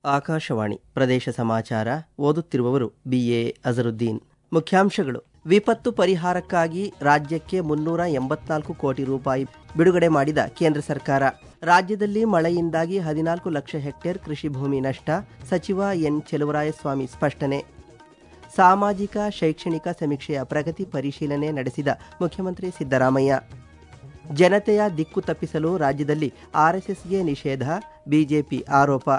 ಆಕಾಶವಾಣಿ ಪ್ರದೇಶ ಸಮಾಚಾರ ಓದುತ್ತಿರುವವರು ಬಿಎ ಅಜರುದ್ದೀನ್ ಮುಖ್ಯಾಂಶಗಳು ವಿಪತ್ತು ಪರಿಹಾರಕ್ಕಾಗಿ ರಾಜ್ಯಕ್ಕೆ ಮುನ್ನೂರ ಎಂಬತ್ನಾಲ್ಕು ಕೋಟಿ ರೂಪಾಯಿ ಬಿಡುಗಡೆ ಮಾಡಿದ ಕೇಂದ್ರ ಸರ್ಕಾರ ರಾಜ್ಯದಲ್ಲಿ ಮಳೆಯಿಂದಾಗಿ ಹದಿನಾಲ್ಕು ಲಕ್ಷ ಹೆಕ್ಟೇರ್ ಕೃಷಿ ಭೂಮಿ ನಷ್ಟ ಸಚಿವ ಎನ್ ಚೆಲುವರಾಯಸ್ವಾಮಿ ಸ್ಪಷ್ಟನೆ ಸಾಮಾಜಿಕ ಶೈಕ್ಷಣಿಕ ಸಮೀಕ್ಷೆಯ ಪ್ರಗತಿ ಪರಿಶೀಲನೆ ನಡೆಸಿದ ಮುಖ್ಯಮಂತ್ರಿ ಸಿದ್ದರಾಮಯ್ಯ ಜನತೆಯ ದಿಕ್ಕು ತಪ್ಪಿಸಲು ರಾಜ್ಯದಲ್ಲಿ ಆರ್ಎಸ್ಎಸ್ಗೆ ನಿಷೇಧ ಬಿಜೆಪಿ ಆರೋಪ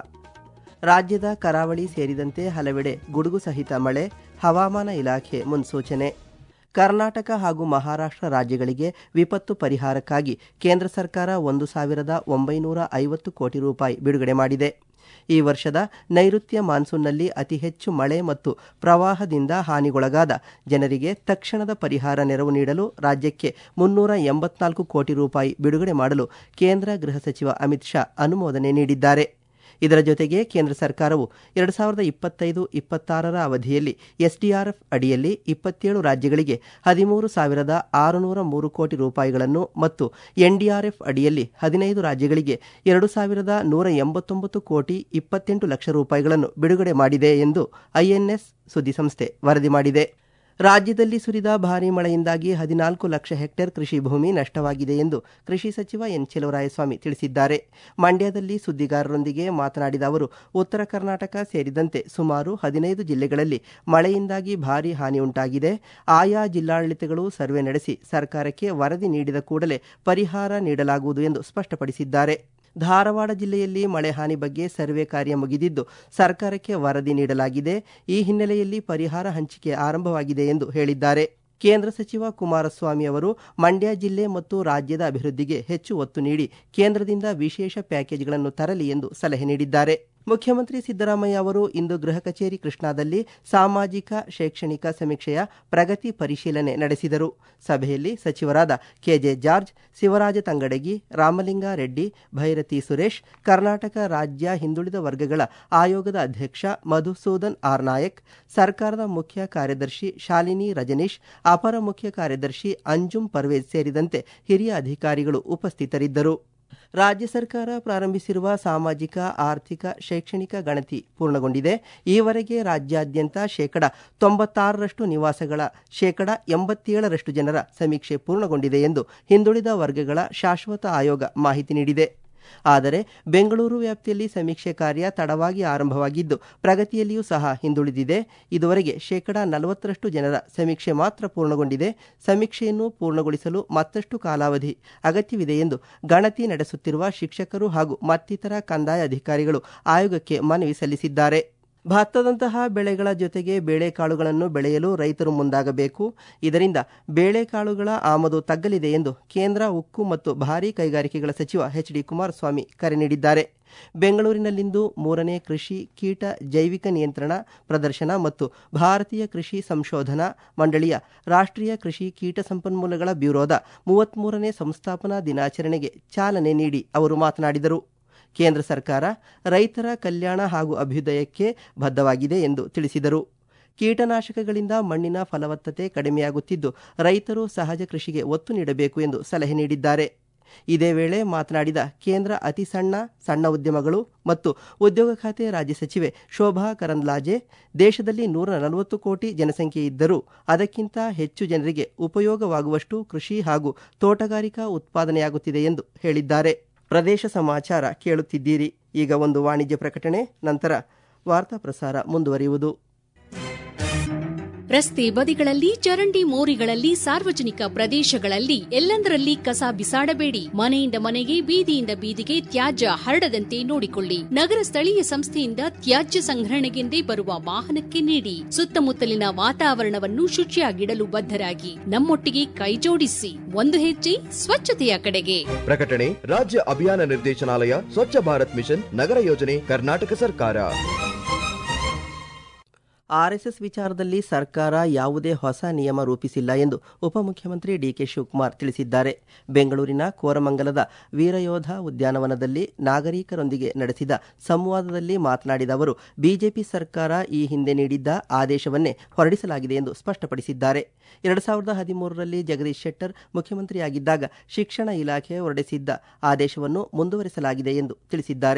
ರಾಜ್ಯದ ಕರಾವಳಿ ಸೇರಿದಂತೆ ಹಲವೆಡೆ ಗುಡುಗು ಸಹಿತ ಮಳೆ ಹವಾಮಾನ ಇಲಾಖೆ ಮುನ್ಸೂಚನೆ ಕರ್ನಾಟಕ ಹಾಗೂ ಮಹಾರಾಷ್ಟ್ರ ರಾಜ್ಯಗಳಿಗೆ ವಿಪತ್ತು ಪರಿಹಾರಕ್ಕಾಗಿ ಕೇಂದ್ರ ಸರ್ಕಾರ ಒಂದು ಸಾವಿರದ ಒಂಬೈನೂರ ಐವತ್ತು ಕೋಟಿ ರೂಪಾಯಿ ಬಿಡುಗಡೆ ಮಾಡಿದೆ ಈ ವರ್ಷದ ನೈಋತ್ಯ ಮಾನ್ಸೂನ್ನಲ್ಲಿ ಅತಿ ಹೆಚ್ಚು ಮಳೆ ಮತ್ತು ಪ್ರವಾಹದಿಂದ ಹಾನಿಗೊಳಗಾದ ಜನರಿಗೆ ತಕ್ಷಣದ ಪರಿಹಾರ ನೆರವು ನೀಡಲು ರಾಜ್ಯಕ್ಕೆ ಮುನ್ನೂರ ಎಂಬತ್ನಾಲ್ಕು ಕೋಟಿ ರೂಪಾಯಿ ಬಿಡುಗಡೆ ಮಾಡಲು ಕೇಂದ್ರ ಗೃಹ ಸಚಿವ ಅಮಿತ್ ಶಾ ಅನುಮೋದನೆ ನೀಡಿದ್ದಾರೆ ಇದರ ಜೊತೆಗೆ ಕೇಂದ್ರ ಸರ್ಕಾರವು ಎರಡು ಸಾವಿರದ ಇಪ್ಪತ್ತೈದು ಇಪ್ಪತ್ತಾರರ ಅವಧಿಯಲ್ಲಿ ಎಸ್ಡಿಆರ್ಎಫ್ ಅಡಿಯಲ್ಲಿ ಇಪ್ಪತ್ತೇಳು ರಾಜ್ಯಗಳಿಗೆ ಹದಿಮೂರು ಸಾವಿರದ ಆರುನೂರ ಮೂರು ಕೋಟಿ ರೂಪಾಯಿಗಳನ್ನು ಮತ್ತು ಎನ್ಡಿಆರ್ಎಫ್ ಅಡಿಯಲ್ಲಿ ಹದಿನೈದು ರಾಜ್ಯಗಳಿಗೆ ಎರಡು ಸಾವಿರದ ನೂರ ಎಂಬತ್ತೊಂಬತ್ತು ಕೋಟಿ ಇಪ್ಪತ್ತೆಂಟು ಲಕ್ಷ ರೂಪಾಯಿಗಳನ್ನು ಬಿಡುಗಡೆ ಮಾಡಿದೆ ಎಂದು ಐಎನ್ಎಸ್ ಸುದ್ದಿಸಂಸ್ಥೆ ವರದಿ ಮಾಡಿದೆ ರಾಜ್ಯದಲ್ಲಿ ಸುರಿದ ಭಾರೀ ಮಳೆಯಿಂದಾಗಿ ಹದಿನಾಲ್ಕು ಲಕ್ಷ ಹೆಕ್ಟೇರ್ ಕೃಷಿ ಭೂಮಿ ನಷ್ಟವಾಗಿದೆ ಎಂದು ಕೃಷಿ ಸಚಿವ ಎನ್ ಚೆಲುವರಾಯಸ್ವಾಮಿ ತಿಳಿಸಿದ್ದಾರೆ ಮಂಡ್ಯದಲ್ಲಿ ಸುದ್ದಿಗಾರರೊಂದಿಗೆ ಮಾತನಾಡಿದ ಅವರು ಉತ್ತರ ಕರ್ನಾಟಕ ಸೇರಿದಂತೆ ಸುಮಾರು ಹದಿನೈದು ಜಿಲ್ಲೆಗಳಲ್ಲಿ ಮಳೆಯಿಂದಾಗಿ ಭಾರೀ ಹಾನಿ ಉಂಟಾಗಿದೆ ಆಯಾ ಜಿಲ್ಲಾಡಳಿತಗಳು ಸರ್ವೆ ನಡೆಸಿ ಸರ್ಕಾರಕ್ಕೆ ವರದಿ ನೀಡಿದ ಕೂಡಲೇ ಪರಿಹಾರ ನೀಡಲಾಗುವುದು ಎಂದು ಸ್ಪಷ್ಟಪಡಿಸಿದ್ದಾರೆ ಧಾರವಾಡ ಜಿಲ್ಲೆಯಲ್ಲಿ ಮಳೆ ಹಾನಿ ಬಗ್ಗೆ ಸರ್ವೆ ಕಾರ್ಯ ಮುಗಿದಿದ್ದು ಸರ್ಕಾರಕ್ಕೆ ವರದಿ ನೀಡಲಾಗಿದೆ ಈ ಹಿನ್ನೆಲೆಯಲ್ಲಿ ಪರಿಹಾರ ಹಂಚಿಕೆ ಆರಂಭವಾಗಿದೆ ಎಂದು ಹೇಳಿದ್ದಾರೆ ಕೇಂದ್ರ ಸಚಿವ ಕುಮಾರಸ್ವಾಮಿ ಅವರು ಮಂಡ್ಯ ಜಿಲ್ಲೆ ಮತ್ತು ರಾಜ್ಯದ ಅಭಿವೃದ್ಧಿಗೆ ಹೆಚ್ಚು ಒತ್ತು ನೀಡಿ ಕೇಂದ್ರದಿಂದ ವಿಶೇಷ ಪ್ಯಾಕೇಜ್ಗಳನ್ನು ತರಲಿ ಎಂದು ಸಲಹೆ ನೀಡಿದ್ದಾರೆ ಮುಖ್ಯಮಂತ್ರಿ ಸಿದ್ದರಾಮಯ್ಯ ಅವರು ಇಂದು ಗೃಹ ಕಚೇರಿ ಕೃಷ್ಣಾದಲ್ಲಿ ಸಾಮಾಜಿಕ ಶೈಕ್ಷಣಿಕ ಸಮೀಕ್ಷೆಯ ಪ್ರಗತಿ ಪರಿಶೀಲನೆ ನಡೆಸಿದರು ಸಭೆಯಲ್ಲಿ ಸಚಿವರಾದ ಕೆಜೆ ಜಾರ್ಜ್ ಶಿವರಾಜ ತಂಗಡಗಿ ರಾಮಲಿಂಗಾರೆಡ್ಡಿ ಭೈರತಿ ಸುರೇಶ್ ಕರ್ನಾಟಕ ರಾಜ್ಯ ಹಿಂದುಳಿದ ವರ್ಗಗಳ ಆಯೋಗದ ಅಧ್ಯಕ್ಷ ಮಧುಸೂದನ್ ಆರ್ ನಾಯಕ್ ಸರ್ಕಾರದ ಮುಖ್ಯ ಕಾರ್ಯದರ್ಶಿ ಶಾಲಿನಿ ರಜನೀಶ್ ಅಪರ ಮುಖ್ಯ ಕಾರ್ಯದರ್ಶಿ ಅಂಜುಮ್ ಪರ್ವೇಜ್ ಸೇರಿದಂತೆ ಹಿರಿಯ ಅಧಿಕಾರಿಗಳು ಉಪಸ್ಥಿತರಿದ್ದರು ರಾಜ್ಯ ಸರ್ಕಾರ ಪ್ರಾರಂಭಿಸಿರುವ ಸಾಮಾಜಿಕ ಆರ್ಥಿಕ ಶೈಕ್ಷಣಿಕ ಗಣತಿ ಪೂರ್ಣಗೊಂಡಿದೆ ಈವರೆಗೆ ರಾಜ್ಯಾದ್ಯಂತ ಶೇಕಡ ತೊಂಬತ್ತಾರರಷ್ಟು ನಿವಾಸಗಳ ಶೇಕಡ ಎಂಬತ್ತೇಳರಷ್ಟು ಜನರ ಸಮೀಕ್ಷೆ ಪೂರ್ಣಗೊಂಡಿದೆ ಎಂದು ಹಿಂದುಳಿದ ವರ್ಗಗಳ ಶಾಶ್ವತ ಆಯೋಗ ಮಾಹಿತಿ ನೀಡಿದೆ ಆದರೆ ಬೆಂಗಳೂರು ವ್ಯಾಪ್ತಿಯಲ್ಲಿ ಸಮೀಕ್ಷೆ ಕಾರ್ಯ ತಡವಾಗಿ ಆರಂಭವಾಗಿದ್ದು ಪ್ರಗತಿಯಲ್ಲಿಯೂ ಸಹ ಹಿಂದುಳಿದಿದೆ ಇದುವರೆಗೆ ಶೇಕಡಾ ನಲವತ್ತರಷ್ಟು ಜನರ ಸಮೀಕ್ಷೆ ಮಾತ್ರ ಪೂರ್ಣಗೊಂಡಿದೆ ಸಮೀಕ್ಷೆಯನ್ನು ಪೂರ್ಣಗೊಳಿಸಲು ಮತ್ತಷ್ಟು ಕಾಲಾವಧಿ ಅಗತ್ಯವಿದೆ ಎಂದು ಗಣತಿ ನಡೆಸುತ್ತಿರುವ ಶಿಕ್ಷಕರು ಹಾಗೂ ಮತ್ತಿತರ ಕಂದಾಯ ಅಧಿಕಾರಿಗಳು ಆಯೋಗಕ್ಕೆ ಮನವಿ ಸಲ್ಲಿಸಿದ್ದಾರೆ ಭತ್ತದಂತಹ ಬೆಳೆಗಳ ಜೊತೆಗೆ ಬೇಳೆಕಾಳುಗಳನ್ನು ಬೆಳೆಯಲು ರೈತರು ಮುಂದಾಗಬೇಕು ಇದರಿಂದ ಬೇಳೆಕಾಳುಗಳ ಆಮದು ತಗ್ಗಲಿದೆ ಎಂದು ಕೇಂದ್ರ ಉಕ್ಕು ಮತ್ತು ಭಾರೀ ಕೈಗಾರಿಕೆಗಳ ಸಚಿವ ಎಚ್ ಡಿ ಕುಮಾರಸ್ವಾಮಿ ಕರೆ ನೀಡಿದ್ದಾರೆ ಬೆಂಗಳೂರಿನಲ್ಲಿಂದು ಮೂರನೇ ಕೃಷಿ ಕೀಟ ಜೈವಿಕ ನಿಯಂತ್ರಣ ಪ್ರದರ್ಶನ ಮತ್ತು ಭಾರತೀಯ ಕೃಷಿ ಸಂಶೋಧನಾ ಮಂಡಳಿಯ ರಾಷ್ಟ್ರೀಯ ಕೃಷಿ ಕೀಟ ಸಂಪನ್ಮೂಲಗಳ ಬ್ಯೂರೋದ ಮೂವತ್ಮೂರನೇ ಸಂಸ್ಥಾಪನಾ ದಿನಾಚರಣೆಗೆ ಚಾಲನೆ ನೀಡಿ ಅವರು ಮಾತನಾಡಿದರು ಕೇಂದ್ರ ಸರ್ಕಾರ ರೈತರ ಕಲ್ಯಾಣ ಹಾಗೂ ಅಭ್ಯುದಯಕ್ಕೆ ಬದ್ಧವಾಗಿದೆ ಎಂದು ತಿಳಿಸಿದರು ಕೀಟನಾಶಕಗಳಿಂದ ಮಣ್ಣಿನ ಫಲವತ್ತತೆ ಕಡಿಮೆಯಾಗುತ್ತಿದ್ದು ರೈತರು ಸಹಜ ಕೃಷಿಗೆ ಒತ್ತು ನೀಡಬೇಕು ಎಂದು ಸಲಹೆ ನೀಡಿದ್ದಾರೆ ಇದೇ ವೇಳೆ ಮಾತನಾಡಿದ ಕೇಂದ್ರ ಅತಿ ಸಣ್ಣ ಸಣ್ಣ ಉದ್ಯಮಗಳು ಮತ್ತು ಉದ್ಯೋಗ ಖಾತೆ ರಾಜ್ಯ ಸಚಿವೆ ಶೋಭಾ ಕರಂದ್ಲಾಜೆ ದೇಶದಲ್ಲಿ ನೂರ ನಲವತ್ತು ಕೋಟಿ ಜನಸಂಖ್ಯೆ ಇದ್ದರೂ ಅದಕ್ಕಿಂತ ಹೆಚ್ಚು ಜನರಿಗೆ ಉಪಯೋಗವಾಗುವಷ್ಟು ಕೃಷಿ ಹಾಗೂ ತೋಟಗಾರಿಕಾ ಉತ್ಪಾದನೆಯಾಗುತ್ತಿದೆ ಎಂದು ಹೇಳಿದ್ದಾರೆ ಪ್ರದೇಶ ಸಮಾಚಾರ ಕೇಳುತ್ತಿದ್ದೀರಿ ಈಗ ಒಂದು ವಾಣಿಜ್ಯ ಪ್ರಕಟಣೆ ನಂತರ ವಾರ್ತಾ ಪ್ರಸಾರ ಮುಂದುವರಿಯುವುದು ರಸ್ತೆ ಬದಿಗಳಲ್ಲಿ ಚರಂಡಿ ಮೋರಿಗಳಲ್ಲಿ ಸಾರ್ವಜನಿಕ ಪ್ರದೇಶಗಳಲ್ಲಿ ಎಲ್ಲೆಂದರಲ್ಲಿ ಕಸ ಬಿಸಾಡಬೇಡಿ ಮನೆಯಿಂದ ಮನೆಗೆ ಬೀದಿಯಿಂದ ಬೀದಿಗೆ ತ್ಯಾಜ್ಯ ಹರಡದಂತೆ ನೋಡಿಕೊಳ್ಳಿ ನಗರ ಸ್ಥಳೀಯ ಸಂಸ್ಥೆಯಿಂದ ತ್ಯಾಜ್ಯ ಸಂಗ್ರಹಣೆಗೆಂದೇ ಬರುವ ವಾಹನಕ್ಕೆ ನೀಡಿ ಸುತ್ತಮುತ್ತಲಿನ ವಾತಾವರಣವನ್ನು ಶುಚಿಯಾಗಿಡಲು ಬದ್ಧರಾಗಿ ನಮ್ಮೊಟ್ಟಿಗೆ ಕೈಜೋಡಿಸಿ ಒಂದು ಹೆಜ್ಜೆ ಸ್ವಚ್ಛತೆಯ ಕಡೆಗೆ ಪ್ರಕಟಣೆ ರಾಜ್ಯ ಅಭಿಯಾನ ನಿರ್ದೇಶನಾಲಯ ಸ್ವಚ್ಛ ಭಾರತ್ ಮಿಷನ್ ನಗರ ಯೋಜನೆ ಕರ್ನಾಟಕ ಸರ್ಕಾರ ಆರ್ಎಸ್ಎಸ್ ವಿಚಾರದಲ್ಲಿ ಸರ್ಕಾರ ಯಾವುದೇ ಹೊಸ ನಿಯಮ ರೂಪಿಸಿಲ್ಲ ಎಂದು ಉಪಮುಖ್ಯಮಂತ್ರಿ ಡಿಕೆ ಶಿವಕುಮಾರ್ ತಿಳಿಸಿದ್ದಾರೆ ಬೆಂಗಳೂರಿನ ಕೋರಮಂಗಲದ ವೀರಯೋಧ ಉದ್ಯಾನವನದಲ್ಲಿ ನಾಗರಿಕರೊಂದಿಗೆ ನಡೆಸಿದ ಸಂವಾದದಲ್ಲಿ ಮಾತನಾಡಿದ ಅವರು ಬಿಜೆಪಿ ಸರ್ಕಾರ ಈ ಹಿಂದೆ ನೀಡಿದ್ದ ಆದೇಶವನ್ನೇ ಹೊರಡಿಸಲಾಗಿದೆ ಎಂದು ಸ್ಪಷ್ಟಪಡಿಸಿದ್ದಾರೆ ಎರಡು ಸಾವಿರದ ಹದಿಮೂರರಲ್ಲಿ ಜಗದೀಶ್ ಶೆಟ್ಟರ್ ಮುಖ್ಯಮಂತ್ರಿಯಾಗಿದ್ದಾಗ ಶಿಕ್ಷಣ ಇಲಾಖೆ ಹೊರಡಿಸಿದ್ದ ಆದೇಶವನ್ನು ಮುಂದುವರಿಸಲಾಗಿದೆ ಎಂದು ತಿಳಿಸಿದ್ದಾರೆ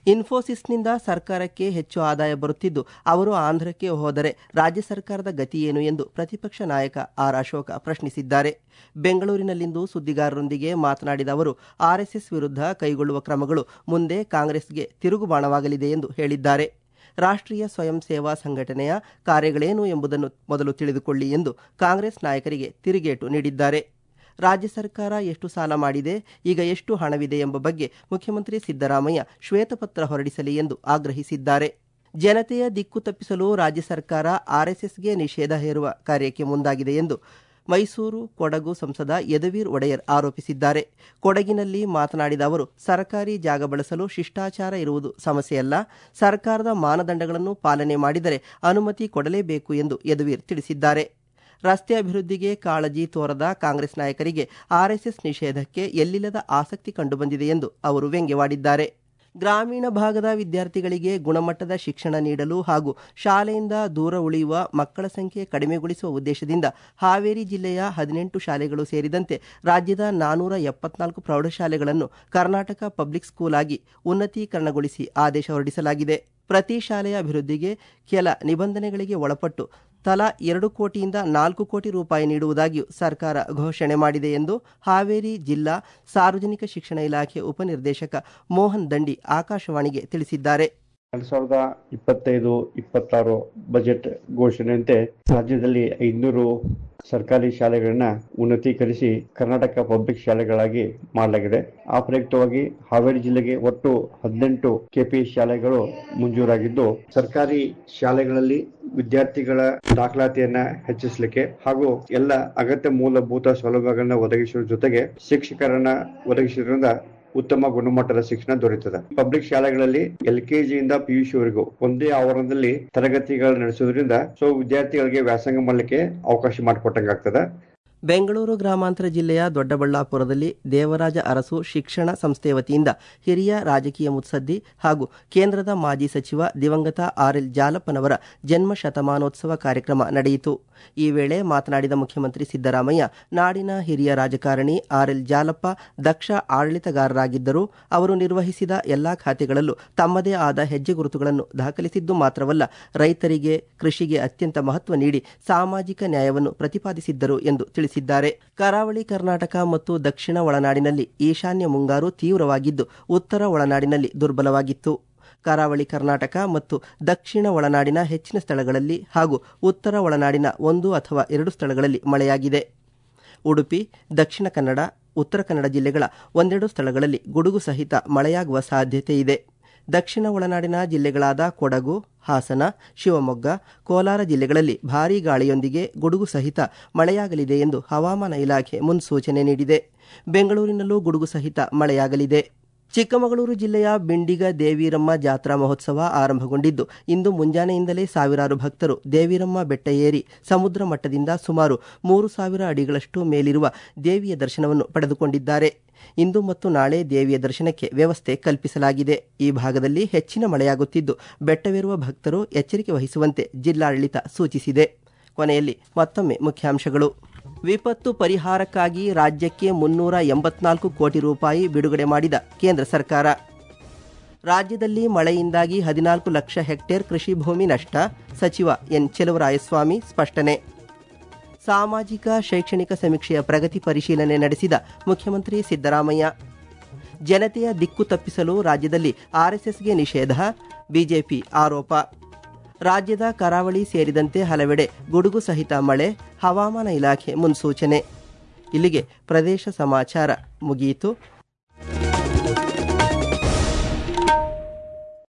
ಇನ್ಫೋಸಿಸ್ನಿಂದ ಸರ್ಕಾರಕ್ಕೆ ಹೆಚ್ಚು ಆದಾಯ ಬರುತ್ತಿದ್ದು ಅವರು ಆಂಧ್ರಕ್ಕೆ ಹೋದರೆ ರಾಜ್ಯ ಸರ್ಕಾರದ ಗತಿ ಏನು ಎಂದು ಪ್ರತಿಪಕ್ಷ ನಾಯಕ ಆರ್ ಅಶೋಕ ಪ್ರಶ್ನಿಸಿದ್ದಾರೆ ಬೆಂಗಳೂರಿನಲ್ಲಿಂದು ಸುದ್ದಿಗಾರರೊಂದಿಗೆ ಮಾತನಾಡಿದ ಅವರು ಆರ್ಎಸ್ಎಸ್ ವಿರುದ್ಧ ಕೈಗೊಳ್ಳುವ ಕ್ರಮಗಳು ಮುಂದೆ ಕಾಂಗ್ರೆಸ್ಗೆ ತಿರುಗುಬಾಣವಾಗಲಿದೆ ಎಂದು ಹೇಳಿದ್ದಾರೆ ರಾಷ್ಟ್ರೀಯ ಸ್ವಯಂ ಸೇವಾ ಸಂಘಟನೆಯ ಕಾರ್ಯಗಳೇನು ಎಂಬುದನ್ನು ಮೊದಲು ತಿಳಿದುಕೊಳ್ಳಿ ಎಂದು ಕಾಂಗ್ರೆಸ್ ನಾಯಕರಿಗೆ ತಿರುಗೇಟು ನೀಡಿದ್ದಾರೆ ರಾಜ್ಯ ಸರ್ಕಾರ ಎಷ್ಟು ಸಾಲ ಮಾಡಿದೆ ಈಗ ಎಷ್ಟು ಹಣವಿದೆ ಎಂಬ ಬಗ್ಗೆ ಮುಖ್ಯಮಂತ್ರಿ ಸಿದ್ದರಾಮಯ್ಯ ಶ್ವೇತಪತ್ರ ಹೊರಡಿಸಲಿ ಎಂದು ಆಗ್ರಹಿಸಿದ್ದಾರೆ ಜನತೆಯ ದಿಕ್ಕು ತಪ್ಪಿಸಲು ರಾಜ್ಯ ಸರ್ಕಾರ ಆರ್ಎಸ್ಎಸ್ಗೆ ನಿಷೇಧ ಹೇರುವ ಕಾರ್ಯಕ್ಕೆ ಮುಂದಾಗಿದೆ ಎಂದು ಮೈಸೂರು ಕೊಡಗು ಸಂಸದ ಯದುವೀರ್ ಒಡೆಯರ್ ಆರೋಪಿಸಿದ್ದಾರೆ ಕೊಡಗಿನಲ್ಲಿ ಮಾತನಾಡಿದ ಅವರು ಸರ್ಕಾರಿ ಜಾಗ ಬಳಸಲು ಶಿಷ್ಟಾಚಾರ ಇರುವುದು ಸಮಸ್ಯೆಯಲ್ಲ ಸರ್ಕಾರದ ಮಾನದಂಡಗಳನ್ನು ಪಾಲನೆ ಮಾಡಿದರೆ ಅನುಮತಿ ಕೊಡಲೇಬೇಕು ಎಂದು ಯದುವೀರ್ ತಿಳಿಸಿದ್ದಾರೆ ರಸ್ತೆ ಅಭಿವೃದ್ಧಿಗೆ ಕಾಳಜಿ ತೋರದ ಕಾಂಗ್ರೆಸ್ ನಾಯಕರಿಗೆ ಆರ್ಎಸ್ಎಸ್ ನಿಷೇಧಕ್ಕೆ ಎಲ್ಲಿಲ್ಲದ ಆಸಕ್ತಿ ಕಂಡುಬಂದಿದೆ ಎಂದು ಅವರು ವ್ಯಂಗ್ಯವಾಡಿದ್ದಾರೆ ಗ್ರಾಮೀಣ ಭಾಗದ ವಿದ್ಯಾರ್ಥಿಗಳಿಗೆ ಗುಣಮಟ್ಟದ ಶಿಕ್ಷಣ ನೀಡಲು ಹಾಗೂ ಶಾಲೆಯಿಂದ ದೂರ ಉಳಿಯುವ ಮಕ್ಕಳ ಸಂಖ್ಯೆ ಕಡಿಮೆಗೊಳಿಸುವ ಉದ್ದೇಶದಿಂದ ಹಾವೇರಿ ಜಿಲ್ಲೆಯ ಹದಿನೆಂಟು ಶಾಲೆಗಳು ಸೇರಿದಂತೆ ರಾಜ್ಯದ ನಾನೂರ ಎಪ್ಪತ್ನಾಲ್ಕು ಪ್ರೌಢಶಾಲೆಗಳನ್ನು ಕರ್ನಾಟಕ ಪಬ್ಲಿಕ್ ಸ್ಕೂಲ್ ಆಗಿ ಉನ್ನತೀಕರಣಗೊಳಿಸಿ ಆದೇಶ ಹೊರಡಿಸಲಾಗಿದೆ ಪ್ರತಿ ಶಾಲೆಯ ಅಭಿವೃದ್ಧಿಗೆ ಕೆಲ ನಿಬಂಧನೆಗಳಿಗೆ ಒಳಪಟ್ಟು ತಲಾ ಎರಡು ಕೋಟಿಯಿಂದ ನಾಲ್ಕು ಕೋಟಿ ರೂಪಾಯಿ ನೀಡುವುದಾಗಿಯೂ ಸರ್ಕಾರ ಘೋಷಣೆ ಮಾಡಿದೆ ಎಂದು ಹಾವೇರಿ ಜಿಲ್ಲಾ ಸಾರ್ವಜನಿಕ ಶಿಕ್ಷಣ ಇಲಾಖೆ ಉಪನಿರ್ದೇಶಕ ಮೋಹನ್ ದಂಡಿ ಆಕಾಶವಾಣಿಗೆ ತಿಳಿಸಿದ್ದಾರೆ ಎರಡ್ ಸಾವಿರದ ಇಪ್ಪತ್ತೈದು ಇಪ್ಪತ್ತಾರು ಬಜೆಟ್ ಘೋಷಣೆಯಂತೆ ರಾಜ್ಯದಲ್ಲಿ ಐನೂರು ಸರ್ಕಾರಿ ಶಾಲೆಗಳನ್ನ ಉನ್ನತೀಕರಿಸಿ ಕರ್ನಾಟಕ ಪಬ್ಲಿಕ್ ಶಾಲೆಗಳಾಗಿ ಮಾಡಲಾಗಿದೆ ಆ ಪ್ರಯುಕ್ತವಾಗಿ ಹಾವೇರಿ ಜಿಲ್ಲೆಗೆ ಒಟ್ಟು ಹದಿನೆಂಟು ಕೆಪಿ ಶಾಲೆಗಳು ಮಂಜೂರಾಗಿದ್ದು ಸರ್ಕಾರಿ ಶಾಲೆಗಳಲ್ಲಿ ವಿದ್ಯಾರ್ಥಿಗಳ ದಾಖಲಾತಿಯನ್ನ ಹೆಚ್ಚಿಸಲಿಕ್ಕೆ ಹಾಗೂ ಎಲ್ಲ ಅಗತ್ಯ ಮೂಲಭೂತ ಸೌಲಭ್ಯಗಳನ್ನ ಒದಗಿಸುವ ಜೊತೆಗೆ ಶಿಕ್ಷಕರನ್ನ ಒದಗಿಸುವುದರಿಂದ ಉತ್ತಮ ಗುಣಮಟ್ಟದ ಶಿಕ್ಷಣ ದೊರೆಯುತ್ತದೆ ಪಬ್ಲಿಕ್ ಶಾಲೆಗಳಲ್ಲಿ ಎಲ್ ಕೆಜಿಯಿಂದ ಪಿಯುಸಿ ವರೆಗೂ ಒಂದೇ ಆವರಣದಲ್ಲಿ ತರಗತಿಗಳು ನಡೆಸುವುದರಿಂದ ಸೊ ವಿದ್ಯಾರ್ಥಿಗಳಿಗೆ ವ್ಯಾಸಂಗ ಮಾಡಲಿಕ್ಕೆ ಅವಕಾಶ ಮಾಡಿಕೊಟ್ಟಂಗಾಗ್ತದೆ ಬೆಂಗಳೂರು ಗ್ರಾಮಾಂತರ ಜಿಲ್ಲೆಯ ದೊಡ್ಡಬಳ್ಳಾಪುರದಲ್ಲಿ ದೇವರಾಜ ಅರಸು ಶಿಕ್ಷಣ ಸಂಸ್ಥೆಯ ವತಿಯಿಂದ ಹಿರಿಯ ರಾಜಕೀಯ ಮುತ್ಸದ್ದಿ ಹಾಗೂ ಕೇಂದ್ರದ ಮಾಜಿ ಸಚಿವ ದಿವಂಗತ ಆರ್ ಎಲ್ ಜಾಲಪ್ಪನವರ ಜನ್ಮ ಶತಮಾನೋತ್ಸವ ಕಾರ್ಯಕ್ರಮ ನಡೆಯಿತು ಈ ವೇಳೆ ಮಾತನಾಡಿದ ಮುಖ್ಯಮಂತ್ರಿ ಸಿದ್ದರಾಮಯ್ಯ ನಾಡಿನ ಹಿರಿಯ ರಾಜಕಾರಣಿ ಆರ್ ಎಲ್ ಜಾಲಪ್ಪ ದಕ್ಷ ಆಡಳಿತಗಾರರಾಗಿದ್ದರು ಅವರು ನಿರ್ವಹಿಸಿದ ಎಲ್ಲಾ ಖಾತೆಗಳಲ್ಲೂ ತಮ್ಮದೇ ಆದ ಹೆಜ್ಜೆ ಗುರುತುಗಳನ್ನು ದಾಖಲಿಸಿದ್ದು ಮಾತ್ರವಲ್ಲ ರೈತರಿಗೆ ಕೃಷಿಗೆ ಅತ್ಯಂತ ಮಹತ್ವ ನೀಡಿ ಸಾಮಾಜಿಕ ನ್ಯಾಯವನ್ನು ಪ್ರತಿಪಾದಿಸಿದ್ದರು ಎಂದು ತಿಳಿಸಿದ್ದಾರೆ ಕರಾವಳಿ ಕರ್ನಾಟಕ ಮತ್ತು ದಕ್ಷಿಣ ಒಳನಾಡಿನಲ್ಲಿ ಈಶಾನ್ಯ ಮುಂಗಾರು ತೀವ್ರವಾಗಿದ್ದು ಉತ್ತರ ಒಳನಾಡಿನಲ್ಲಿ ದುರ್ಬಲವಾಗಿತ್ತು ಕರಾವಳಿ ಕರ್ನಾಟಕ ಮತ್ತು ದಕ್ಷಿಣ ಒಳನಾಡಿನ ಹೆಚ್ಚಿನ ಸ್ಥಳಗಳಲ್ಲಿ ಹಾಗೂ ಉತ್ತರ ಒಳನಾಡಿನ ಒಂದು ಅಥವಾ ಎರಡು ಸ್ಥಳಗಳಲ್ಲಿ ಮಳೆಯಾಗಿದೆ ಉಡುಪಿ ದಕ್ಷಿಣ ಕನ್ನಡ ಉತ್ತರ ಕನ್ನಡ ಜಿಲ್ಲೆಗಳ ಒಂದೆರಡು ಸ್ಥಳಗಳಲ್ಲಿ ಗುಡುಗು ಸಹಿತ ಮಳೆಯಾಗುವ ಸಾಧ್ಯತೆ ಇದೆ ದಕ್ಷಿಣ ಒಳನಾಡಿನ ಜಿಲ್ಲೆಗಳಾದ ಕೊಡಗು ಹಾಸನ ಶಿವಮೊಗ್ಗ ಕೋಲಾರ ಜಿಲ್ಲೆಗಳಲ್ಲಿ ಭಾರೀ ಗಾಳಿಯೊಂದಿಗೆ ಗುಡುಗು ಸಹಿತ ಮಳೆಯಾಗಲಿದೆ ಎಂದು ಹವಾಮಾನ ಇಲಾಖೆ ಮುನ್ಸೂಚನೆ ನೀಡಿದೆ ಬೆಂಗಳೂರಿನಲ್ಲೂ ಗುಡುಗು ಸಹಿತ ಮಳೆಯಾಗಲಿದೆ ಚಿಕ್ಕಮಗಳೂರು ಜಿಲ್ಲೆಯ ಬಿಂಡಿಗ ದೇವೀರಮ್ಮ ಜಾತ್ರಾ ಮಹೋತ್ಸವ ಆರಂಭಗೊಂಡಿದ್ದು ಇಂದು ಮುಂಜಾನೆಯಿಂದಲೇ ಸಾವಿರಾರು ಭಕ್ತರು ದೇವೀರಮ್ಮ ಬೆಟ್ಟ ಏರಿ ಸಮುದ್ರ ಮಟ್ಟದಿಂದ ಸುಮಾರು ಮೂರು ಸಾವಿರ ಅಡಿಗಳಷ್ಟು ಮೇಲಿರುವ ದೇವಿಯ ದರ್ಶನವನ್ನು ಪಡೆದುಕೊಂಡಿದ್ದಾರೆ ಇಂದು ಮತ್ತು ನಾಳೆ ದೇವಿಯ ದರ್ಶನಕ್ಕೆ ವ್ಯವಸ್ಥೆ ಕಲ್ಪಿಸಲಾಗಿದೆ ಈ ಭಾಗದಲ್ಲಿ ಹೆಚ್ಚಿನ ಮಳೆಯಾಗುತ್ತಿದ್ದು ಬೆಟ್ಟವೇರುವ ಭಕ್ತರು ಎಚ್ಚರಿಕೆ ವಹಿಸುವಂತೆ ಜಿಲ್ಲಾಡಳಿತ ಸೂಚಿಸಿದೆ ಕೊನೆಯಲ್ಲಿ ಮತ್ತೊಮ್ಮೆ ಮುಖ್ಯಾಂಶಗಳು ವಿಪತ್ತು ಪರಿಹಾರಕ್ಕಾಗಿ ರಾಜ್ಯಕ್ಕೆ ಮುನ್ನೂರ ಎಂಬತ್ನಾಲ್ಕು ಕೋಟಿ ರೂಪಾಯಿ ಬಿಡುಗಡೆ ಮಾಡಿದ ಕೇಂದ್ರ ಸರ್ಕಾರ ರಾಜ್ಯದಲ್ಲಿ ಮಳೆಯಿಂದಾಗಿ ಹದಿನಾಲ್ಕು ಲಕ್ಷ ಹೆಕ್ಟೇರ್ ಕೃಷಿ ಭೂಮಿ ನಷ್ಟ ಸಚಿವ ಎನ್ ಚೆಲುವರಾಯಸ್ವಾಮಿ ಸ್ಪಷ್ಟನೆ ಸಾಮಾಜಿಕ ಶೈಕ್ಷಣಿಕ ಸಮೀಕ್ಷೆಯ ಪ್ರಗತಿ ಪರಿಶೀಲನೆ ನಡೆಸಿದ ಮುಖ್ಯಮಂತ್ರಿ ಸಿದ್ದರಾಮಯ್ಯ ಜನತೆಯ ದಿಕ್ಕು ತಪ್ಪಿಸಲು ರಾಜ್ಯದಲ್ಲಿ ಆರ್ಎಸ್ಎಸ್ಗೆ ನಿಷೇಧ ಬಿಜೆಪಿ ಆರೋಪ ರಾಜ್ಯದ ಕರಾವಳಿ ಸೇರಿದಂತೆ ಹಲವೆಡೆ ಗುಡುಗು ಸಹಿತ ಮಳೆ ಹವಾಮಾನ ಇಲಾಖೆ ಮುನ್ಸೂಚನೆ ಇಲ್ಲಿಗೆ ಪ್ರದೇಶ ಸಮಾಚಾರ ಮುಗಿಯಿತು